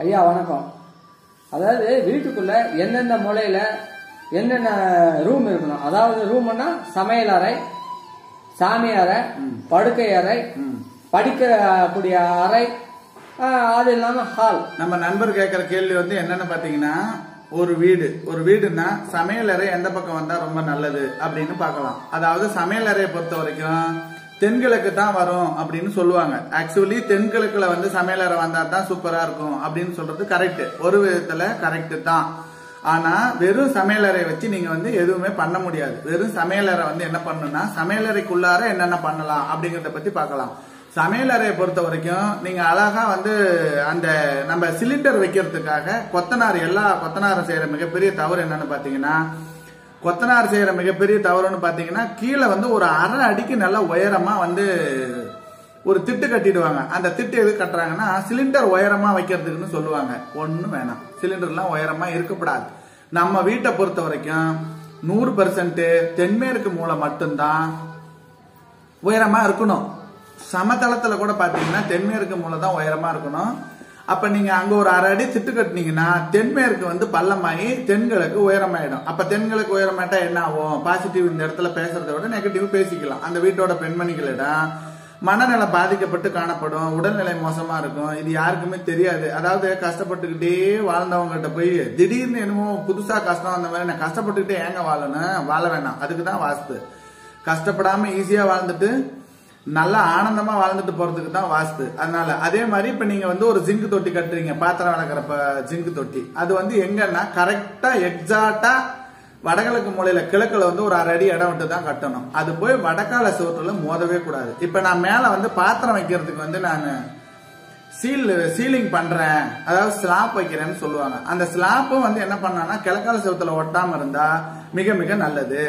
ஐயா வணக்கம் அதாவது வீட்டுக்குள்ள எந்தெந்த மூலையில என்னென்ன ரூம் இருக்கணும் அதாவது ரூம்னா சமையல் அறை சாமி அறை படுக்கை அறை படிக்கக்கூடிய அறை ஆஹ், அது இல்லாம ஹால் நம்ம நண்பர் கேட்கிற கேள்வி வந்து என்னன்னு பாத்தீங்கன்னா ஒரு வீடு ஒரு வீடுன்னா சமையலறை எந்த பக்கம் வந்தா ரொம்ப நல்லது அப்படின்னு பார்க்கலாம் அதாவது சமையலறையை பொறுத்த வரைக்கும் தென்கிழக்கு தான் வரும் அப்படின்னு சொல்லுவாங்க ஆக்சுவலி தென்கிழக்குல வந்து சமையலறை வந்தா தான் சூப்பரா இருக்கும் அப்படின்னு சொல்றது கரெக்ட் ஒரு விதத்துல கரெக்ட் தான் ஆனா வெறும் சமையலறை வச்சு நீங்க வந்து எதுவுமே பண்ண முடியாது வெறும் சமையலறை வந்து என்ன பண்ணணும்னா சமையலறைக்குள்ளார என்னென்ன பண்ணலாம் அப்படிங்கறத பத்தி பார்க்கலாம் சமையலறையை பொறுத்த வரைக்கும் நீங்க அழகா வந்து அந்த நம்ம சிலிண்டர் வைக்கிறதுக்காக கொத்தனார் எல்லா கொத்தனாரும் செய்யற மிகப்பெரிய தவறு என்னன்னு பாத்தீங்கன்னா கொத்தனார் செய்யற மிகப்பெரிய தவறுன்னு பாத்தீங்கன்னா கீழே வந்து ஒரு அரை அடிக்கு நல்ல உயரமா வந்து ஒரு திட்டு கட்டிடுவாங்க அந்த திட்டு எது கட்டுறாங்கன்னா சிலிண்டர் உயரமா வைக்கிறதுக்குன்னு சொல்லுவாங்க ஒண்ணும் வேணாம் சிலிண்டர்லாம் உயரமா இருக்கக்கூடாது நம்ம வீட்டை பொறுத்த வரைக்கும் நூறு பெர்சன்ட் தென்மேற்கு மூலை மட்டும்தான் உயரமா இருக்கணும் சமதளத்துல கூட பாத்தீங்கன்னா தென்மேற்கு மூலை தான் உயரமா இருக்கணும் அப்ப நீங்க அங்க ஒரு அரை அடி திட்டு கட்டினீங்கன்னா தென்மேற்கு வந்து பள்ளமாயி தென்கிழக்கு உயரமாயிடும் அப்ப தென்கிழக்கு உயரமாயிட்டா என்ன ஆகும் பாசிட்டிவ் இந்த இடத்துல பேசுறதை விட நெகட்டிவ் பேசிக்கலாம் அந்த வீட்டோட பெண்மணிகளிடம் மனநலம் பாதிக்கப்பட்டு காணப்படும் உடல்நிலை மோசமா இருக்கும் இது யாருக்குமே தெரியாது அதாவது கஷ்டப்பட்டுக்கிட்டே வாழ்ந்தவங்ககிட்ட போய் திடீர்னு என்னமோ புதுசா கஷ்டம் அந்த மாதிரி நான் கஷ்டப்பட்டுக்கிட்டே ஏங்க வாழணும் வாழ வேணாம் அதுக்கு தான் வாஸ்து கஷ்டப்படாம ஈஸியா வாழ்ந்துட்டு நல்லா ஆனந்தமா வாழ்ந்துட்டு போறதுக்கு தான் வாஸ்து அதனால அதே மாதிரி இப்ப நீங்க வந்து ஒரு ஜிங்கு தொட்டி கட்டுறீங்க பாத்திரம் வளர்க்குறப்ப ஜிங்கு தொட்டி அது வந்து எங்கன்னா கரெக்டா எக்ஸாக்டா வடகிழக்கு மூலையில கிழக்குல வந்து ஒரு அரை அடி இடம் விட்டு தான் கட்டணும் அது போய் வடக்கால சுவத்துல மோதவே கூடாது இப்ப நான் மேல வந்து பாத்திரம் வைக்கிறதுக்கு வந்து நான் சீல் சீலிங் பண்றேன் அதாவது ஸ்லாப் வைக்கிறேன்னு சொல்லுவாங்க அந்த ஸ்லாப்பும் வந்து என்ன பண்ணான்னா கிழக்கால செவத்துல ஒட்டாம இருந்தா மிக மிக நல்லது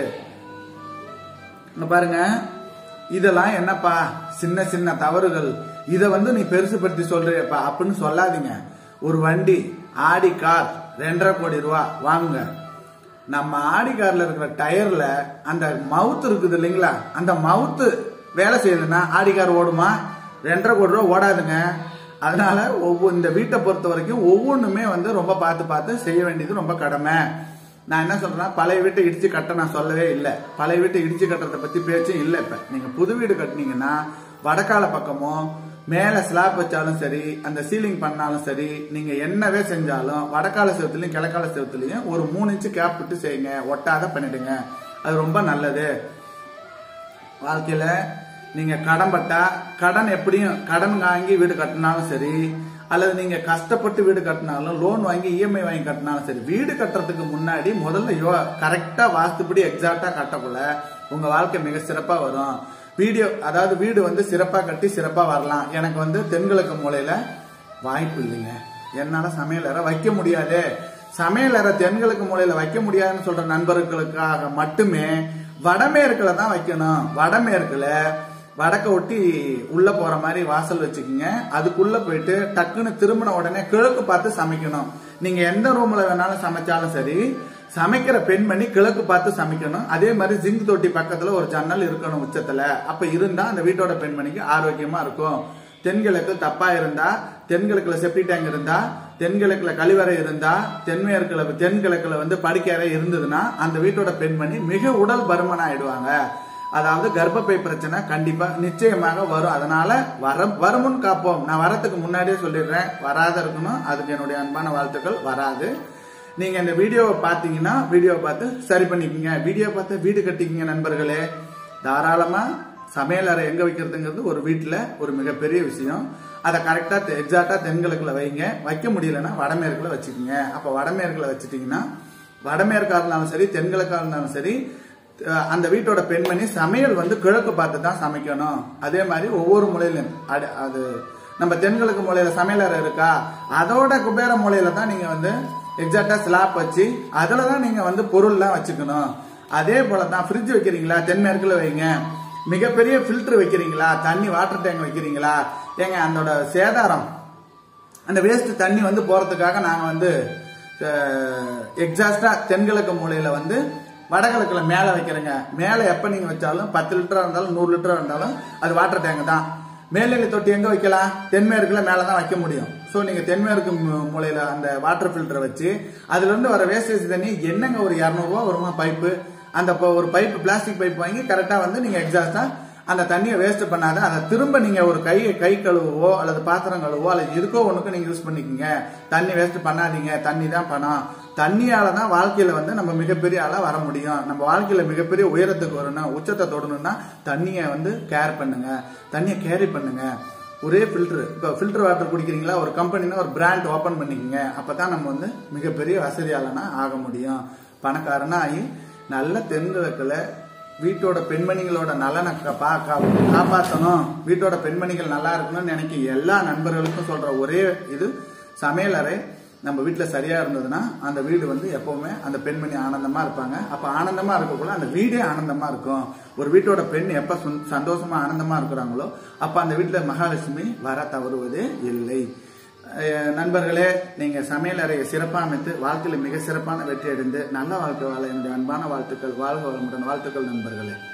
இங்க பாருங்க இதெல்லாம் என்னப்பா சின்ன சின்ன தவறுகள் இத வந்து நீ பெருசுபடுத்தி சொல்றியப்பா அப்படின்னு சொல்லாதீங்க ஒரு வண்டி ஆடி கார் ரெண்டரை கோடி ரூபா வாங்குங்க நம்ம ஆடி கார்ல இருக்கிற டயர்ல அந்த மவுத் இருக்குது இல்லைங்களா அந்த மவுத்து வேலை செய்யுதுன்னா ஆடி கார் ஓடுமா ரெண்டரை கோடி ரூபா ஓடாதுங்க அதனால ஒவ்வொரு இந்த வீட்டை பொறுத்த வரைக்கும் ஒவ்வொன்றுமே வந்து ரொம்ப பார்த்து பார்த்து செய்ய வேண்டியது ரொம்ப கடமை நான் என்ன சொல்றேன்னா பழைய வீட்டை இடிச்சு கட்ட நான் சொல்லவே இல்லை பழைய வீட்டை இடிச்சு கட்டுறதை பத்தி பேச்சும் இல்லை இப்ப நீங்க புது வீடு கட்டினீங்கன்னா வடக்கால பக்கமோ மேல ஸ்லாப் வச்சாலும் சரி அந்த சீலிங் பண்ணாலும் சரி நீங்க என்னவே செஞ்சாலும் வடக்கால செவத்துலயும் கிழக்கால செவத்துலயும் ஒரு மூணு இன்ச்சு கேப் விட்டு செய்யுங்க ஒட்டாத பண்ணிடுங்க அது ரொம்ப நல்லது வாழ்க்கையில நீங்க கடன் பட்டா கடன் எப்படியும் கடன் வாங்கி வீடு கட்டினாலும் சரி அல்லது நீங்க கஷ்டப்பட்டு வீடு கட்டினாலும் லோன் வாங்கி இஎம்ஐ வாங்கி கட்டினாலும் சரி வீடு கட்டுறதுக்கு முன்னாடி முதல்ல யோ கரெக்டா வாஸ்துப்படி எக்ஸாக்டா கட்டக்குள்ள உங்க வாழ்க்கை மிக சிறப்பா வரும் வீடியோ அதாவது வீடு வந்து சிறப்பா கட்டி சிறப்பா வரலாம் எனக்கு வந்து தென்கிழக்கு மூலையில வாய்ப்பு இல்லைங்க என்னால சமையலறை வைக்க முடியாது சமையலறை தென்கிழக்கு மூலையில வைக்க முடியாதுன்னு சொல்ற நண்பர்களுக்காக மட்டுமே வடமேற்குல தான் வைக்கணும் வடமேற்குல வடக்க ஒட்டி உள்ள போற மாதிரி வாசல் வச்சுக்கோங்க அதுக்குள்ள போயிட்டு டக்குன்னு திரும்பின உடனே கிழக்கு பார்த்து சமைக்கணும் நீங்க எந்த ரூம்ல வேணாலும் சமைச்சாலும் சரி சமைக்கிற பெண்மணி கிழக்கு பார்த்து சமைக்கணும் அதே மாதிரி ஜிங்க் தொட்டி பக்கத்துல ஒரு ஜன்னல் இருக்கணும் உச்சத்துல அப்ப இருந்தா அந்த வீட்டோட பெண்மணிக்கு ஆரோக்கியமா இருக்கும் தென்கிழக்கு தப்பா இருந்தா தென்கிழக்குல செப்டி டேங்க் இருந்தா தென்கிழக்குல கழிவறை இருந்தா தென்மேற்குல தென்கிழக்குல வந்து படுக்கறை இருந்ததுன்னா அந்த வீட்டோட பெண்மணி மிக உடல் பருமன் ஆயிடுவாங்க அதாவது கர்ப்பப்பை பிரச்சனை கண்டிப்பா நிச்சயமாக வரும் அதனால வர வருமுன் காப்போம் நான் வரத்துக்கு முன்னாடியே சொல்லிடுறேன் வராத இருக்கணும் அதுக்கு என்னுடைய அன்பான வாழ்த்துக்கள் வராது நீங்க இந்த வீடியோவை பார்த்தீங்கன்னா வீடியோவை பார்த்து சரி பண்ணிக்கங்க வீடியோ பார்த்து வீடு கட்டிக்கங்க நண்பர்களே தாராளமா சமையலறை எங்க வைக்கிறதுங்கிறது ஒரு வீட்டுல ஒரு மிகப்பெரிய விஷயம் அதை கரெக்டா எக்ஸாக்டா தென்கிழக்குல வைங்க வைக்க முடியலன்னா வடமேற்குல வச்சுக்கோங்க அப்ப வடமேற்குல வச்சுட்டீங்கன்னா வடமேற்கா இருந்தாலும் சரி தென்கிழக்கா இருந்தாலும் சரி அஹ் அந்த வீட்டோட பெண்மணி சமையல் வந்து கிழக்கு பார்த்து தான் சமைக்கணும் அதே மாதிரி ஒவ்வொரு மூலையிலும் அடு- அது நம்ம தென்கிழக்கு மூலையில சமையலறை இருக்கா அதோட குபேர மூலையில தான் நீங்க வந்து எக்ஸாக்டா ஸ்லாப் வச்சு அதுல தான் நீங்க வந்து பொருள்லாம் வச்சுக்கணும் அதே போல தான் ஃப்ரிட்ஜ் வைக்கிறீங்களா தென்மேற்குல வைங்க மிகப்பெரிய ஃபில்டர் வைக்கிறீங்களா தண்ணி வாட்டர் டேங்க் வைக்கிறீங்களா ஏங்க அதோட சேதாரம் அந்த வேஸ்ட் தண்ணி வந்து போறதுக்காக நாங்க வந்து எக்ஸாஸ்டா தென்கிழக்கு மூலையில வந்து வடகிழக்குல மேல வைக்கிறேங்க மேல எப்ப நீங்க வச்சாலும் பத்து லிட்டரா இருந்தாலும் நூறு லிட்டரா இருந்தாலும் அது வாட்டர் டேங்க் தான் மேல்நிலை தொட்டி எங்க வைக்கலாம் தென்மேற்குல மேல தான் வைக்க முடியும் ஸோ நீங்க தென்மேற்கு மூ- மூலையில அந்த வாட்டர் ஃபில்டரை வச்சு அதுல இருந்து வர வேஸ்டேஜ் தண்ணி என்னங்க ஒரு இரநூறுவா வருமா பைப்பு அந்த ப- ஒரு பைப் பிளாஸ்டிக் பைப் வாங்கி கரெக்டா வந்து நீங்க எக்ஸாஸ்டா அந்த தண்ணியை வேஸ்ட் பண்ணாத அதை திரும்ப நீங்க ஒரு கை கை கழுவவோ அல்லது பாத்திரம் கழுவோ அல்லது எதுக்கோ ஒண்ணுக்கு நீங்க யூஸ் பண்ணிக்கோங்க தண்ணி வேஸ்ட் பண்ணாதீங்க தண்ணி தான் பணம் தண்ணியால தான் வாழ்க்கையில வந்து நம்ம மிகப்பெரிய ஆளா வர முடியும் நம்ம வாழ்க்கையில மிகப்பெரிய உயரத்துக்கு வரணும் உச்சத்தை தொடணும்னா தண்ணியை வந்து கேர் பண்ணுங்க தண்ணியை கேரி பண்ணுங்க ஒரே ஃபில்டர் இப்போ ஃபில்டர் வாட்டர் குடிக்கிறீங்களா ஒரு கம்பெனினா ஒரு பிராண்ட் ஓப்பன் பண்ணிக்கோங்க அப்பதான் நம்ம வந்து மிகப்பெரிய வசதியாளனா ஆக முடியும் பணக்காரனா ஆகி நல்ல தென்கிழக்குல வீட்டோட பெண்மணிகளோட நலனை கா- பா- கா- காப்பாத்தணும் வீட்டோட பெண்மணிகள் நல்லா இருக்கணும்னு நினைக்க எல்லா நண்பர்களுக்கும் சொல்ற ஒரே இது சமையலறை நம்ம வீட்டுல சரியா இருந்ததுன்னா அந்த வீடு வந்து எப்பவுமே அந்த பெண்மணி ஆனந்தமா இருப்பாங்க அப்ப ஆனந்தமா இருக்கக்குள்ள அந்த வீடே ஆனந்தமா இருக்கும் ஒரு வீட்டோட பெண் எப்ப சுந்- சந்தோஷமா ஆனந்தமா இருக்கிறாங்களோ அப்ப அந்த வீட்டுல மகாலட்சுமி வர தவறுவதே இல்லை அஹ் நண்பர்களே நீங்க சமையல் அறையை சிறப்பாக அமைத்து வாழ்க்கையில மிக சிறப்பான வெற்றி அடைந்து நல்ல வாழ்க்கை வாழ என்னுடைய அன்பான வாழ்த்துக்கள் வாழ்க வளமுடன் வாழ்த்துக்கள் நண்பர்களே